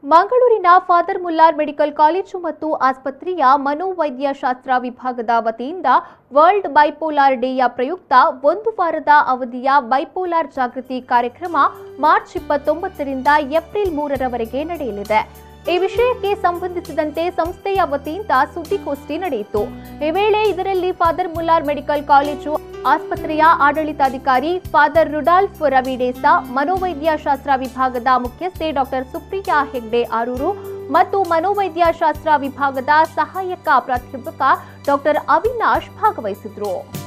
ಮಂಗಳೂರಿನ father Muller medical college ಮತ್ತು ಆಸ್ಪತ್ರೆಯ ಮನೋವೈದ್ಯಶಾಸ್ತ್ರ ವಿಭಾಗದ ವತಿಯಿಂದ ವರ್ಲ್ಡ್ ಬೈಪೋಲಾರ್ ಡೇಯ ಪ್ರಯುಕ್ತ ಒಂದು ವಾರದ ಅವಧಿಯ ಬೈಪೋಲಾರ್ ಜಾಗೃತಿ ಕಾರ್ಯಕ್ರಮ ಮಾರ್ಚ್ ಇಪ್ಪತ್ತೊಂಬತ್ತರಿಂದ ಏಪ್ರಿಲ್ ಮೂರರವರೆಗೆ ನಡೆಯಲಿದೆ ಈ ವಿಷಯಕ್ಕೆ ಸಂಬಂಧಿಸಿದಂತೆ ಸಂಸ್ಥೆಯ ವತಿಯಿಂದ ಸುದ್ದಿಗೋಷ್ಠಿ ನಡೆಯಿತು ಈ ವೇಳೆ ಇದರಲ್ಲಿ ಫಾದರ್ ಮುಲ್ಲಾರ್ ಮೆಡಿಕಲ್ ಕಾಲೇಜು ಆಸ್ಪತ್ರೆಯ ಆಡಳಿತಾಧಿಕಾರಿ ಫಾದರ್ ರುಡಾಲ್ಫ್ ರವಿಡೇಸಾ ಮನೋವೈದ್ಯಶಾಸ್ತ್ರ ವಿಭಾಗದ ಮುಖ್ಯಸ್ಥೆ ಡಾಕ್ಟರ್ ಸುಪ್ರಿಯಾ ಹೆಗ್ಡೆ ಆರೂರು ಮತ್ತು ಮನೋವೈದ್ಯಶಾಸ್ತ್ರ ವಿಭಾಗದ ಸಹಾಯಕ ಪ್ರಾಧ್ಯಾಪಕ ಡಾಕ್ಟರ್ ಅವಿನಾಶ್ ಭಾಗವಹಿಸಿದ್ರು